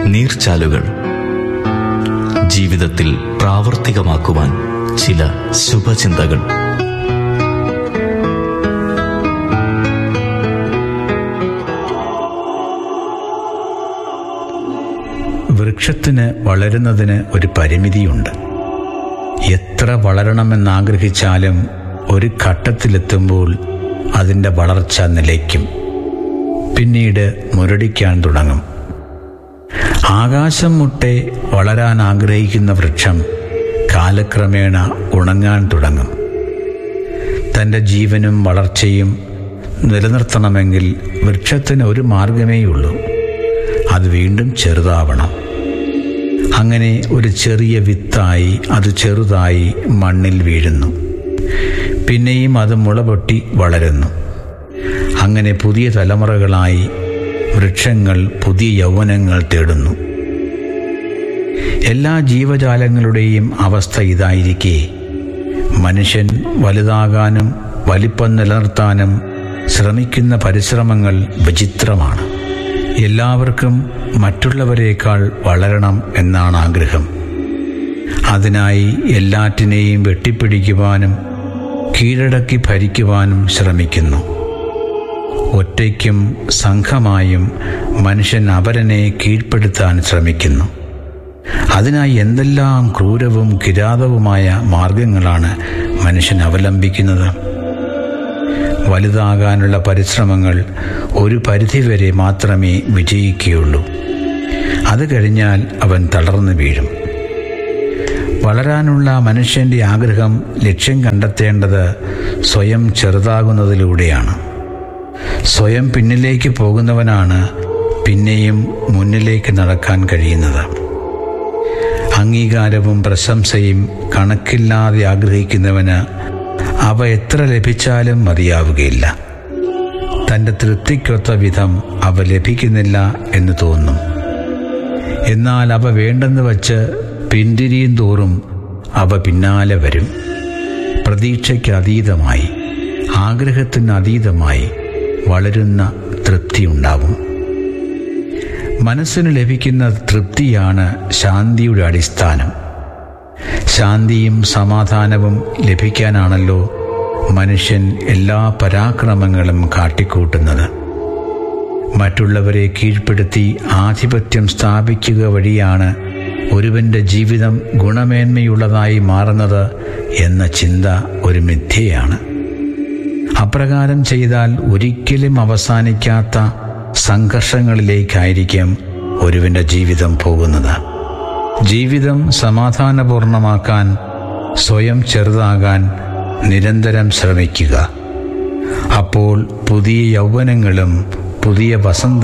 നീർച്ചാലുകൾ ജീവിതത്തിൽ പ്രാവർത്തികമാക്കുവാൻ ചില ശുഭചിന്തകൾ വൃക്ഷത്തിന് വളരുന്നതിന് ഒരു പരിമിതിയുണ്ട് എത്ര വളരണമെന്നാഗ്രഹിച്ചാലും ഒരു ഘട്ടത്തിലെത്തുമ്പോൾ അതിൻ്റെ വളർച്ച നിലയ്ക്കും പിന്നീട് മുരടിക്കാൻ തുടങ്ങും ആകാശം മുട്ടെ വളരാൻ ആഗ്രഹിക്കുന്ന വൃക്ഷം കാലക്രമേണ ഉണങ്ങാൻ തുടങ്ങും തൻ്റെ ജീവനും വളർച്ചയും നിലനിർത്തണമെങ്കിൽ വൃക്ഷത്തിന് ഒരു മാർഗമേയുള്ളൂ അത് വീണ്ടും ചെറുതാവണം അങ്ങനെ ഒരു ചെറിയ വിത്തായി അത് ചെറുതായി മണ്ണിൽ വീഴുന്നു പിന്നെയും അത് മുളപൊട്ടി വളരുന്നു അങ്ങനെ പുതിയ തലമുറകളായി വൃക്ഷങ്ങൾ പുതിയ യൗവനങ്ങൾ തേടുന്നു എല്ലാ ജീവജാലങ്ങളുടെയും അവസ്ഥ ഇതായിരിക്കെ മനുഷ്യൻ വലുതാകാനും വലിപ്പം നിലനിർത്താനും ശ്രമിക്കുന്ന പരിശ്രമങ്ങൾ വിചിത്രമാണ് എല്ലാവർക്കും മറ്റുള്ളവരെക്കാൾ വളരണം എന്നാണ് ആഗ്രഹം അതിനായി എല്ലാറ്റിനെയും വെട്ടിപ്പിടിക്കുവാനും കീഴടക്കി ഭരിക്കുവാനും ശ്രമിക്കുന്നു ഒറ്റയ്ക്കും സംഘമായും മനുഷ്യൻ അപരനെ കീഴ്പ്പെടുത്താൻ ശ്രമിക്കുന്നു അതിനായി എന്തെല്ലാം ക്രൂരവും കിരാതവുമായ മാർഗങ്ങളാണ് മനുഷ്യൻ അവലംബിക്കുന്നത് വലുതാകാനുള്ള പരിശ്രമങ്ങൾ ഒരു പരിധിവരെ മാത്രമേ വിജയിക്കുകയുള്ളൂ അത് കഴിഞ്ഞാൽ അവൻ തളർന്നു വീഴും വളരാനുള്ള മനുഷ്യൻ്റെ ആഗ്രഹം ലക്ഷ്യം കണ്ടെത്തേണ്ടത് സ്വയം ചെറുതാകുന്നതിലൂടെയാണ് സ്വയം പിന്നിലേക്ക് പോകുന്നവനാണ് പിന്നെയും മുന്നിലേക്ക് നടക്കാൻ കഴിയുന്നത് അംഗീകാരവും പ്രശംസയും കണക്കില്ലാതെ ആഗ്രഹിക്കുന്നവന് അവ എത്ര ലഭിച്ചാലും മതിയാവുകയില്ല തൻ്റെ തൃപ്തിക്കൊത്ത വിധം അവ ലഭിക്കുന്നില്ല എന്ന് തോന്നും എന്നാൽ അവ വേണ്ടെന്ന് വച്ച് പിന്തിരിയും തോറും അവ പിന്നാലെ വരും പ്രതീക്ഷയ്ക്ക് അതീതമായി ആഗ്രഹത്തിന് അതീതമായി വളരുന്ന തൃപ്തിയുണ്ടാവും മനസ്സിന് ലഭിക്കുന്ന തൃപ്തിയാണ് ശാന്തിയുടെ അടിസ്ഥാനം ശാന്തിയും സമാധാനവും ലഭിക്കാനാണല്ലോ മനുഷ്യൻ എല്ലാ പരാക്രമങ്ങളും കാട്ടിക്കൂട്ടുന്നത് മറ്റുള്ളവരെ കീഴ്പ്പെടുത്തി ആധിപത്യം സ്ഥാപിക്കുക വഴിയാണ് ഒരുവന്റെ ജീവിതം ഗുണമേന്മയുള്ളതായി മാറുന്നത് എന്ന ചിന്ത ഒരു മിഥ്യയാണ് അപ്രകാരം ചെയ്താൽ ഒരിക്കലും അവസാനിക്കാത്ത സംഘർഷങ്ങളിലേക്കായിരിക്കും ഒരുവന്റെ ജീവിതം പോകുന്നത് ജീവിതം സമാധാനപൂർണമാക്കാൻ സ്വയം ചെറുതാകാൻ നിരന്തരം ശ്രമിക്കുക അപ്പോൾ പുതിയ യൗവനങ്ങളും പുതിയ വസന്ത